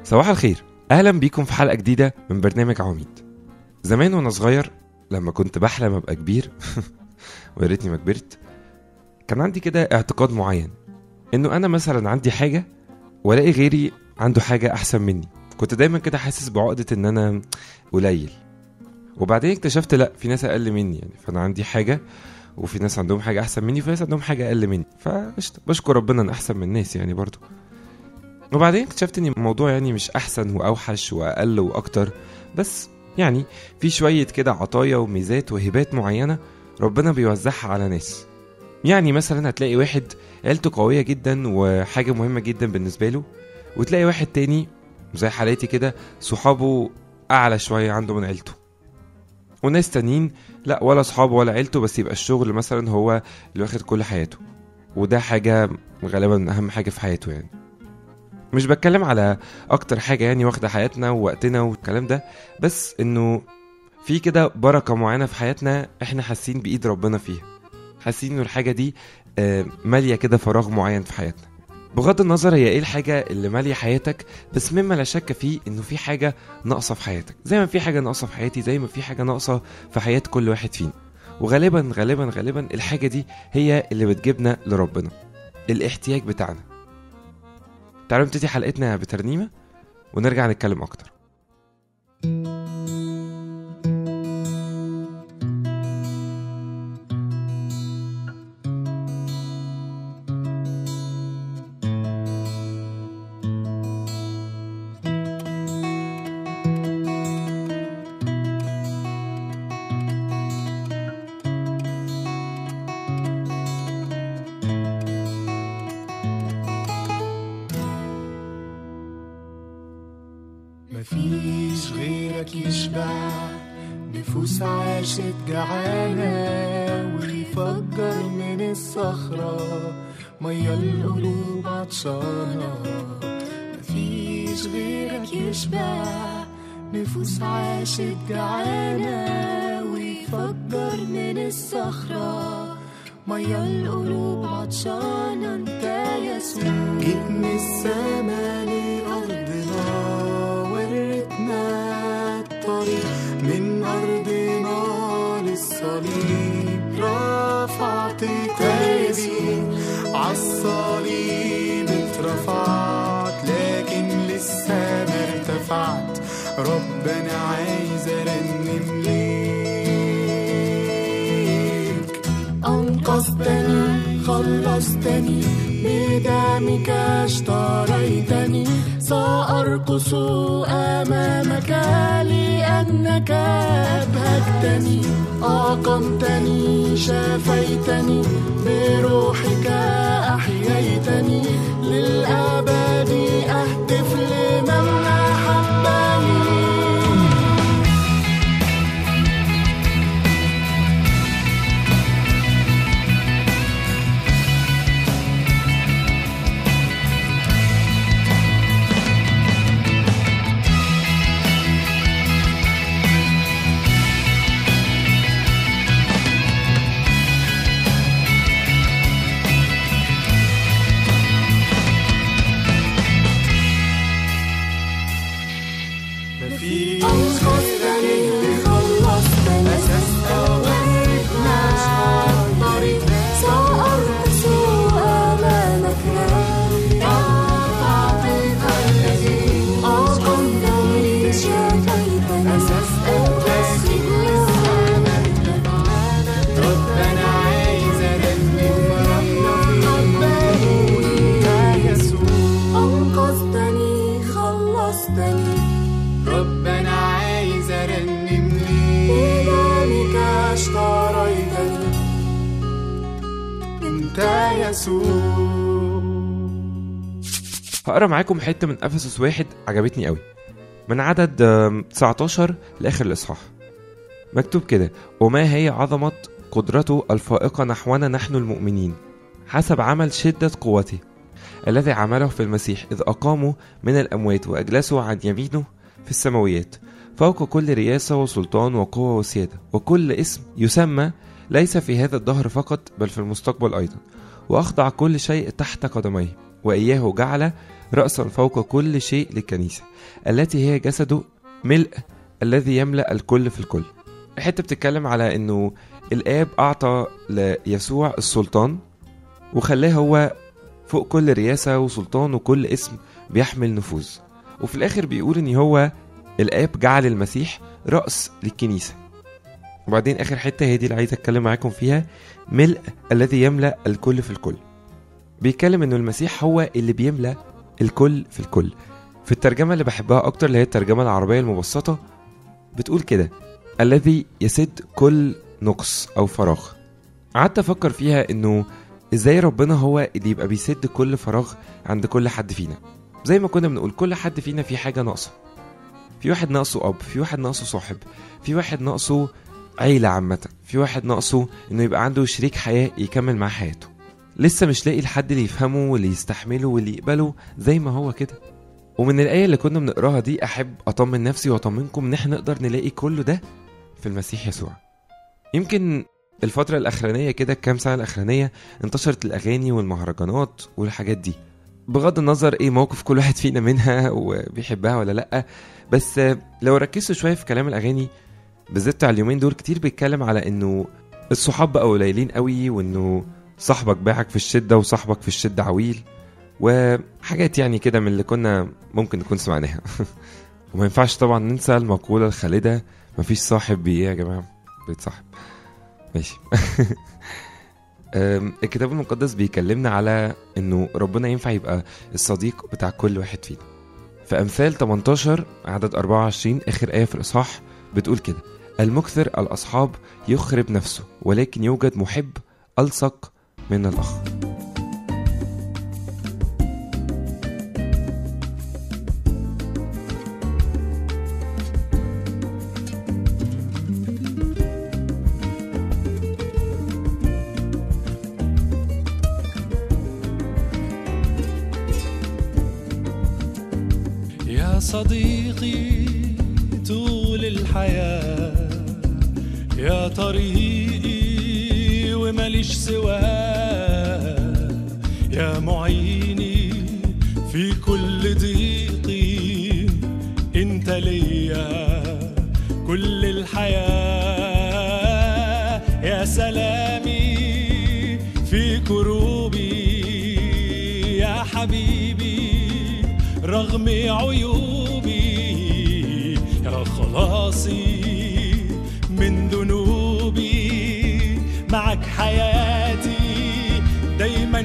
صباح الخير اهلا بيكم في حلقه جديده من برنامج عواميد زمان وانا صغير لما كنت بحلم ابقى كبير ويا ريتني ما كبرت كان عندي كده اعتقاد معين انه انا مثلا عندي حاجه والاقي غيري عنده حاجه احسن مني كنت دايما كده حاسس بعقده ان انا قليل وبعدين اكتشفت لا في ناس اقل مني يعني فانا عندي حاجه وفي ناس عندهم حاجه احسن مني وفي ناس عندهم حاجه اقل مني فقشطه بشكر ربنا ان احسن من الناس يعني برضو وبعدين اكتشفت ان الموضوع يعني مش احسن واوحش واقل واكتر بس يعني في شويه كده عطايا وميزات وهبات معينه ربنا بيوزعها على ناس يعني مثلا هتلاقي واحد عيلته قويه جدا وحاجه مهمه جدا بالنسبه له وتلاقي واحد تاني زي حالاتي كده صحابه اعلى شويه عنده من عيلته وناس تانيين لا ولا صحابه ولا عيلته بس يبقى الشغل مثلا هو اللي واخد كل حياته وده حاجه غالبا اهم حاجه في حياته يعني مش بتكلم على اكتر حاجه يعني واخده حياتنا ووقتنا والكلام ده بس انه في كده بركه معينه في حياتنا احنا حاسين بايد ربنا فيها حاسين انه الحاجه دي آه، ماليه كده فراغ معين في حياتنا بغض النظر هي ايه الحاجه اللي ماليه حياتك بس مما لا شك فيه انه في حاجه ناقصه في حياتك زي ما في حاجه ناقصه في حياتي زي ما في حاجه ناقصه في حياه كل واحد فينا وغالبا غالبا غالبا الحاجه دي هي اللي بتجيبنا لربنا الاحتياج بتاعنا تعالوا نبتدي حلقتنا بترنيمه ونرجع نتكلم اكتر مفيش غيرك يشبع نفوس عاشت جعانة ويفجر من الصخرة مية القلوب عطشانة مفيش غيرك يشبع نفوس عاشت جعانة ويفجر من الصخرة مية القلوب عطشانة انت يسوع جيت من السما لأرضنا وريتنا الطريق من أرضنا للصليب رفعت قلبي عالصليب اترفعت لكن لسه ما ارتفعت ربنا عايز ارنم ليك أنقذتني خلصتني بدمك اشتريتني سأرقص أمامك لأنك أبهجتني أقمتني شفيتني بروحك أحييتني للأبد أهتف لمن أحبني مفيش غيرك خلصتني أسست وريتنا الطريق سأرقص أمامك رفعت قلبي أقمتني شفيتني أسست ربنا عايز أرنم ربنا يا يسوع أنقذتني خلصتني ربنا عايز ارنم ليك بدمك اشتريتني انت يسوع هقرا معاكم حته من افسس واحد عجبتني قوي من عدد آم، 19 لاخر الاصحاح مكتوب كده وما هي عظمه قدرته الفائقه نحونا نحن المؤمنين حسب عمل شده قوته الذي عمله في المسيح اذ اقامه من الاموات واجلسه عن يمينه في السماويات فوق كل رياسه وسلطان وقوه وسياده وكل اسم يسمى ليس في هذا الدهر فقط بل في المستقبل ايضا واخضع كل شيء تحت قدميه واياه جعل رأسا فوق كل شيء للكنيسة التي هي جسده ملء الذي يملأ الكل في الكل الحتة بتتكلم على انه الآب أعطى ليسوع السلطان وخلاه هو فوق كل رياسة وسلطان وكل اسم بيحمل نفوذ وفي الآخر بيقول إن هو الآب جعل المسيح رأس للكنيسة وبعدين آخر حتة هي دي اللي عايز أتكلم معاكم فيها ملء الذي يملأ الكل في الكل بيتكلم إنه المسيح هو اللي بيملأ الكل في الكل في الترجمة اللي بحبها أكتر اللي هي الترجمة العربية المبسطة بتقول كده الذي يسد كل نقص أو فراغ قعدت أفكر فيها إنه إزاي ربنا هو اللي يبقى بيسد كل فراغ عند كل حد فينا زي ما كنا بنقول كل حد فينا في حاجة ناقصة في واحد ناقصه أب في واحد ناقصه صاحب في واحد ناقصه عيلة عامة في واحد ناقصه إنه يبقى عنده شريك حياة يكمل معاه حياته لسه مش لاقي الحد اللي يفهمه واللي يستحمله واللي يقبله زي ما هو كده ومن الآية اللي كنا بنقراها دي أحب أطمن نفسي وأطمنكم إن إحنا نقدر نلاقي كل ده في المسيح يسوع يمكن الفترة الأخرانية كده الكام سنة الأخرانية انتشرت الأغاني والمهرجانات والحاجات دي بغض النظر ايه موقف كل واحد فينا منها وبيحبها ولا لأ بس لو ركزتوا شوية في كلام الأغاني بالذات بتاع اليومين دول كتير بيتكلم على انه الصحاب بقوا قليلين قوي وانه صاحبك باعك في الشدة وصاحبك في الشدة عويل وحاجات يعني كده من اللي كنا ممكن نكون سمعناها وما ينفعش طبعا ننسى المقولة الخالدة مفيش صاحب بإيه يا جماعة بيتصاحب ماشي أم، الكتاب المقدس بيكلمنا على انه ربنا ينفع يبقى الصديق بتاع كل واحد فينا في امثال 18 عدد 24 اخر ايه في الاصحاح بتقول كده المكثر الاصحاب يخرب نفسه ولكن يوجد محب الصق من الاخ يا صديقي طول الحياة يا طريقي وماليش سواه يا معيني في كل ضيقي انت ليا كل الحياة يا سلامي في كروبي يا حبيبي رغم عيوبي يا خلاصي من ذنوبي معك حياتي دايما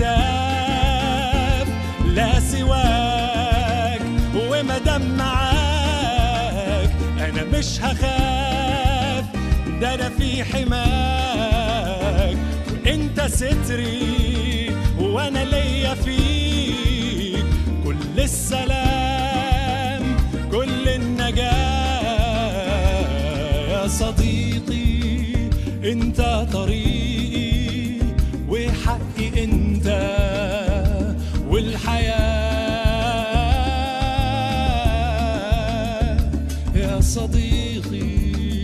هتاف لا سواك ومدام معاك انا مش هخاف ده انا في حماك وانت ستري وانا ليا فيك كل السلام كل النجاة يا صديقي انت طريقي وحقي انت والحياة يا صديقي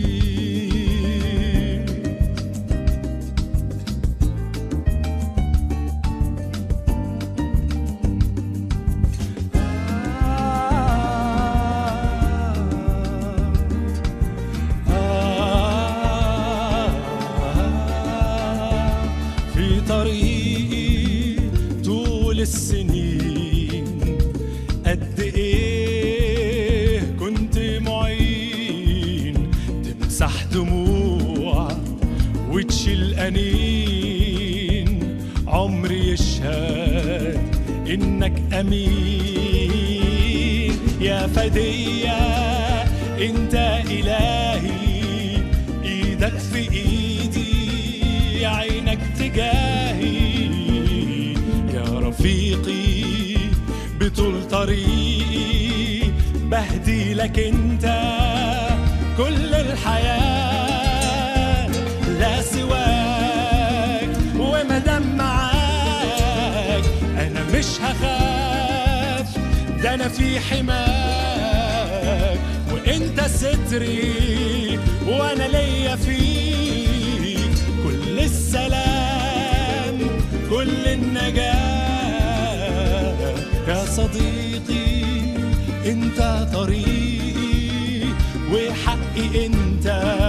في طريقي طول السنين قد ايه كنت معين تمسح دموع وتشيل انين عمري يشهد انك امين يا فدية انت الهي ايدك في ايدي عينك تجاهي يا رفيقي بطول طريقي بهدي لك انت كل الحياة لا سواك ومدام معاك انا مش هخاف ده انا في حماك وانت ستري وانا ليا فيك كل السلام كل النجاة يا صديقي انت طريقي وحقي انت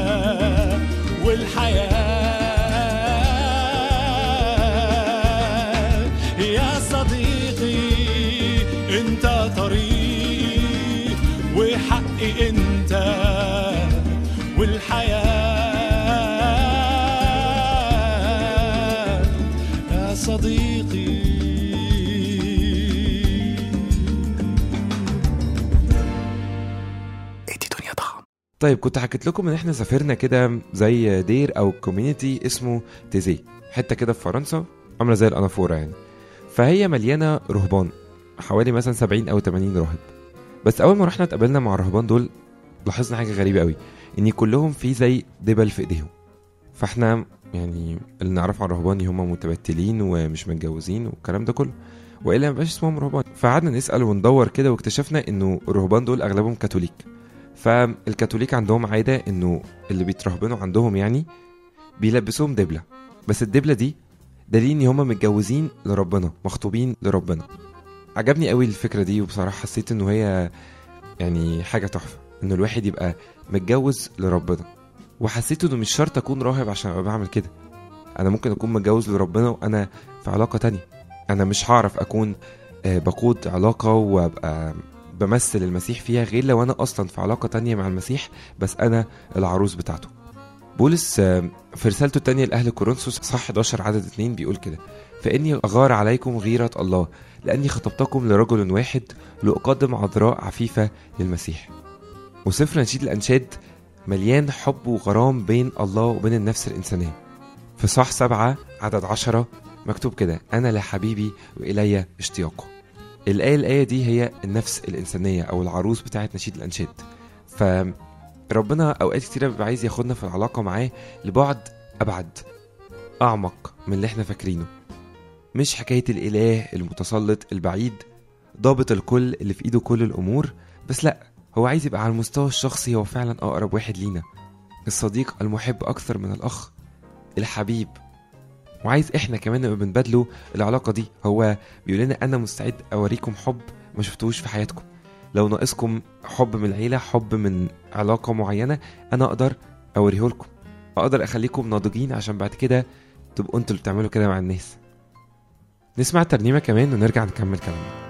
والحياة يا صديقي انت طريقي وحقي انت والحياة يا صديقي طيب كنت حكيت لكم ان احنا سافرنا كده زي دير او كوميونيتي اسمه تيزي حته كده في فرنسا عامله زي الانافوره يعني فهي مليانه رهبان حوالي مثلا 70 او 80 راهب بس اول ما رحنا اتقابلنا مع الرهبان دول لاحظنا حاجه غريبه قوي ان كلهم في زي دبل في ايديهم فاحنا يعني اللي نعرفه عن الرهبان هم متبتلين ومش متجوزين والكلام ده كله والا ما بقاش اسمهم رهبان فقعدنا نسال وندور كده واكتشفنا انه الرهبان دول اغلبهم كاثوليك فالكاثوليك عندهم عاده انه اللي بيترهبنوا عندهم يعني بيلبسوهم دبله بس الدبله دي دليل ان هم متجوزين لربنا مخطوبين لربنا عجبني قوي الفكره دي وبصراحه حسيت انه هي يعني حاجه تحفه ان الواحد يبقى متجوز لربنا وحسيت انه مش شرط اكون راهب عشان ابقى بعمل كده انا ممكن اكون متجوز لربنا وانا في علاقه تانية انا مش هعرف اكون آه، بقود علاقه وابقى بمثل المسيح فيها غير لو انا اصلا في علاقه تانية مع المسيح بس انا العروس بتاعته بولس آه، في رسالته التانية لأهل كورنثوس صح 11 عدد 2 بيقول كده فإني أغار عليكم غيرة الله لأني خطبتكم لرجل واحد لأقدم عذراء عفيفة للمسيح وسفر نشيد الأنشاد مليان حب وغرام بين الله وبين النفس الإنسانية في صح سبعة عدد عشرة مكتوب كده أنا لحبيبي وإلي اشتياقه الآية الآية دي هي النفس الإنسانية أو العروس بتاعة نشيد الأنشاد فربنا أوقات كتيرة بيبقى عايز ياخدنا في العلاقة معاه لبعد أبعد أعمق من اللي احنا فاكرينه مش حكاية الإله المتسلط البعيد ضابط الكل اللي في إيده كل الأمور بس لأ هو عايز يبقى على المستوى الشخصي هو فعلا أقرب واحد لينا الصديق المحب أكثر من الأخ الحبيب وعايز احنا كمان نبقى بنبادله العلاقة دي هو بيقول لنا أنا مستعد أوريكم حب ما شفتوش في حياتكم لو ناقصكم حب من العيلة حب من علاقة معينة أنا أقدر أوريه لكم أقدر أخليكم ناضجين عشان بعد كده تبقوا انتوا اللي بتعملوا كده مع الناس نسمع الترنيمة كمان ونرجع نكمل كلامنا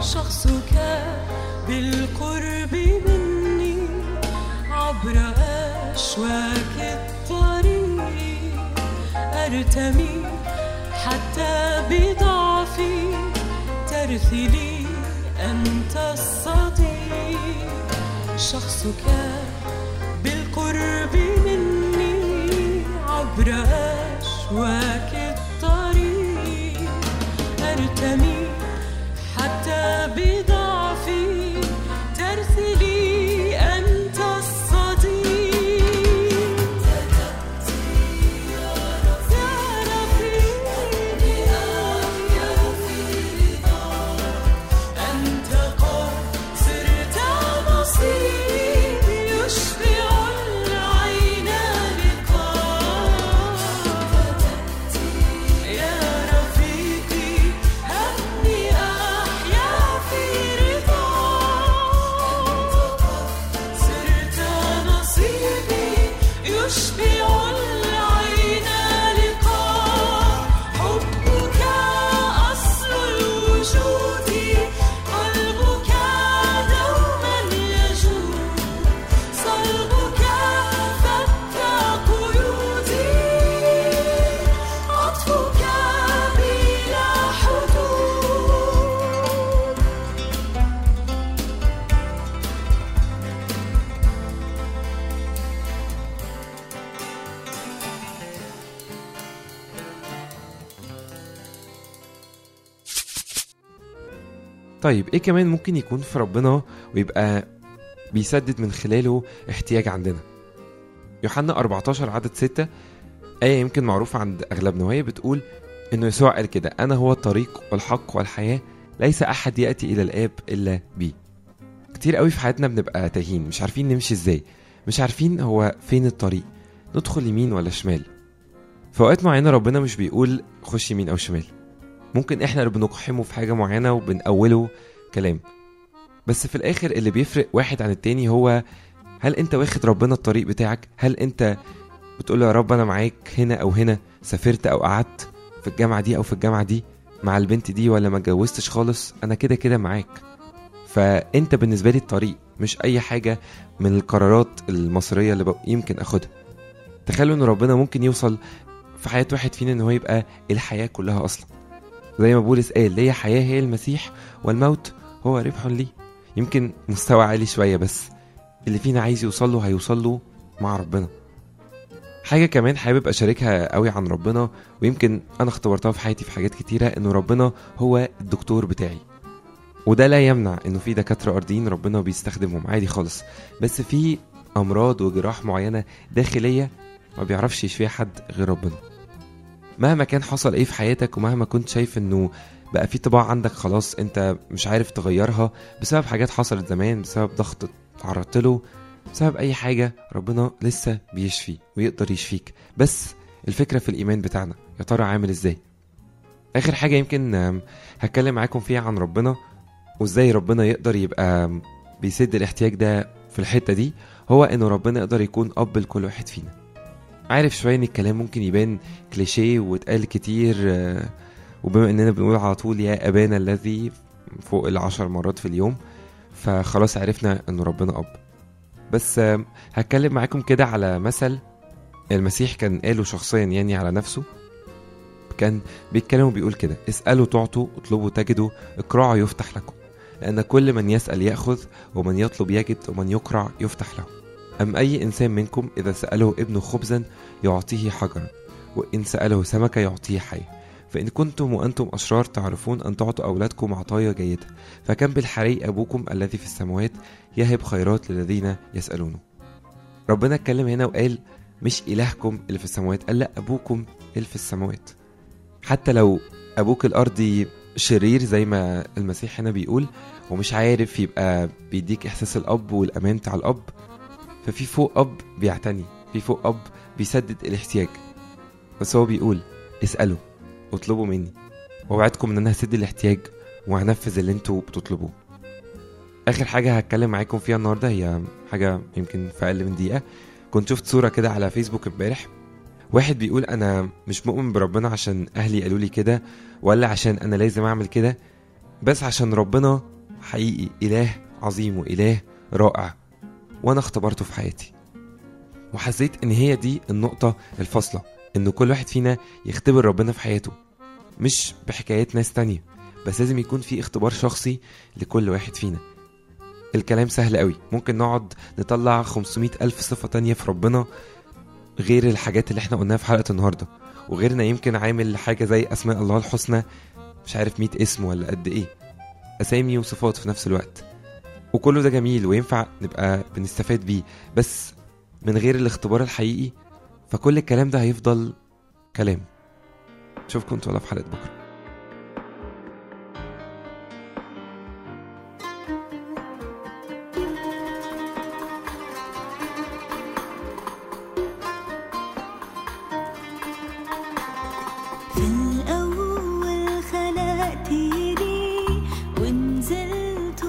شخصك بالقرب مني عبر أشواك الطريق أرتمي حتى بضعفي ترثلي أنت الصديق شخصك بالقرب مني عبر أشواك الطريق أرتمي حتى بضعفي ترثلي أنت الصديق يا رفيقي أنت قد صرت نصيبي يشبع العين لقاء يا رفيقي هبني أحيا في رضاك صرت نصيبي يشبع العين لقاء حبك أصل الوجود قلبك دوما يجود صلبك فك قيودي عطفك بلا حدود طيب ايه كمان ممكن يكون في ربنا ويبقى بيسدد من خلاله احتياج عندنا يوحنا 14 عدد 6 آية يمكن معروفة عند أغلبنا وهي بتقول إنه يسوع قال كده أنا هو الطريق والحق والحياة ليس أحد يأتي إلى الآب إلا بي كتير قوي في حياتنا بنبقى تايهين مش عارفين نمشي إزاي مش عارفين هو فين الطريق ندخل يمين ولا شمال في أوقات معينة ربنا مش بيقول خش يمين أو شمال ممكن احنا اللي بنقحمه في حاجة معينة وبنأوله كلام بس في الآخر اللي بيفرق واحد عن التاني هو هل انت واخد ربنا الطريق بتاعك هل انت بتقول له يا رب انا معاك هنا او هنا سافرت او قعدت في الجامعة دي او في الجامعة دي مع البنت دي ولا ما اتجوزتش خالص انا كده كده معاك فانت بالنسبة لي الطريق مش اي حاجة من القرارات المصرية اللي بق- يمكن اخدها تخيلوا ان ربنا ممكن يوصل في حياة واحد فينا ان هو يبقى الحياة كلها اصلا زي ما بولس قال ليا حياة هي المسيح والموت هو ربح لي يمكن مستوى عالي شوية بس اللي فينا عايز يوصل له هيوصل له مع ربنا حاجة كمان حابب أشاركها قوي عن ربنا ويمكن أنا اختبرتها في حياتي في حاجات كتيرة إنه ربنا هو الدكتور بتاعي وده لا يمنع إنه في دكاترة أرضيين ربنا بيستخدمهم عادي خالص بس في أمراض وجراح معينة داخلية ما بيعرفش يشفيها حد غير ربنا مهما كان حصل ايه في حياتك ومهما كنت شايف انه بقى في طباع عندك خلاص انت مش عارف تغيرها بسبب حاجات حصلت زمان بسبب ضغط تعرضت له بسبب اي حاجة ربنا لسه بيشفي ويقدر يشفيك بس الفكرة في الايمان بتاعنا يا ترى عامل ازاي اخر حاجة يمكن آم، هتكلم معاكم فيها عن ربنا وازاي ربنا يقدر يبقى آم، بيسد الاحتياج ده في الحتة دي هو انه ربنا يقدر يكون اب لكل واحد فينا عارف شوية ان الكلام ممكن يبان كليشيه واتقال كتير آه، وبما اننا بنقول على طول يا ابانا الذي فوق العشر مرات في اليوم فخلاص عرفنا انه ربنا اب بس آه، هتكلم معاكم كده على مثل المسيح كان قاله شخصيا يعني على نفسه كان بيتكلم وبيقول كده اسألوا تعطوا اطلبوا تجدوا اقرعوا يفتح لكم لأن كل من يسأل يأخذ ومن يطلب يجد ومن يقرع يفتح له أم أي إنسان منكم إذا سأله ابنه خبزا يعطيه حجرا وإن سأله سمكة يعطيه حية فإن كنتم وأنتم أشرار تعرفون أن تعطوا أولادكم عطايا جيدة فكم بالحري أبوكم الذي في السماوات يهب خيرات للذين يسألونه ربنا اتكلم هنا وقال مش إلهكم اللي في السماوات قال لا أبوكم اللي في السماوات حتى لو أبوك الأرضي شرير زي ما المسيح هنا بيقول ومش عارف يبقى بيديك إحساس الأب والأمان بتاع الأب ففي فوق أب بيعتني في فوق أب بيسدد الاحتياج بس هو بيقول اسألوا اطلبوا مني ووعدكم ان انا هسد الاحتياج وهنفذ اللي انتوا بتطلبوه اخر حاجه هتكلم معاكم فيها النهارده هي حاجه يمكن في اقل من دقيقه كنت شفت صوره كده على فيسبوك امبارح واحد بيقول انا مش مؤمن بربنا عشان اهلي قالوا لي كده ولا عشان انا لازم اعمل كده بس عشان ربنا حقيقي إله عظيم وإله رائع وأنا اختبرته في حياتي وحسيت إن هي دي النقطة الفاصلة إن كل واحد فينا يختبر ربنا في حياته مش بحكايات ناس تانية بس لازم يكون في اختبار شخصي لكل واحد فينا الكلام سهل قوي ممكن نقعد نطلع 500 ألف صفة تانية في ربنا غير الحاجات اللي احنا قلناها في حلقة النهاردة وغيرنا يمكن عامل حاجة زي أسماء الله الحسنى مش عارف 100 اسم ولا قد إيه أسامي وصفات في نفس الوقت وكله ده جميل وينفع نبقى بنستفاد بيه بس من غير الاختبار الحقيقي فكل الكلام ده هيفضل كلام اشوفكم انتوا ولا في حلقة بكرة في الأول خلقتني ونزلت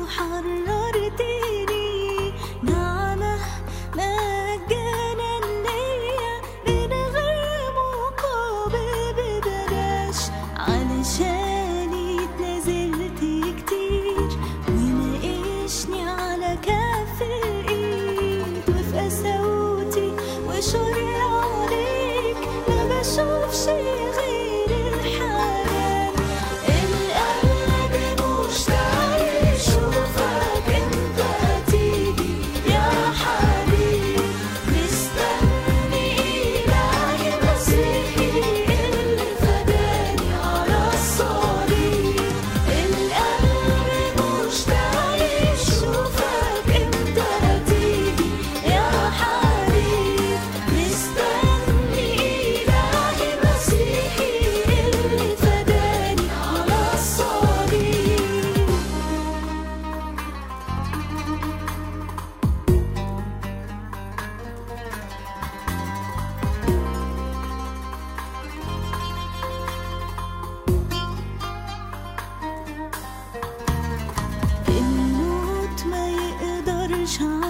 وحررتني نعمة مجانا ليا من غير مقابل ببلاش علشاني اتنازلت كتير وناقشني على كف الايد وفي قساوتي وشوري عليك ما بشوفش غير الحنان القلب مشتاق يشوفك انت تيجي يا حبيبي مستني إلهي مسيحي اللي فداني على الصليب القلب مشتاق يشوفك انت تيجي يا حبيبي مستني إلهي مسيحي اللي فداني على الصليب الموت ما يقدرش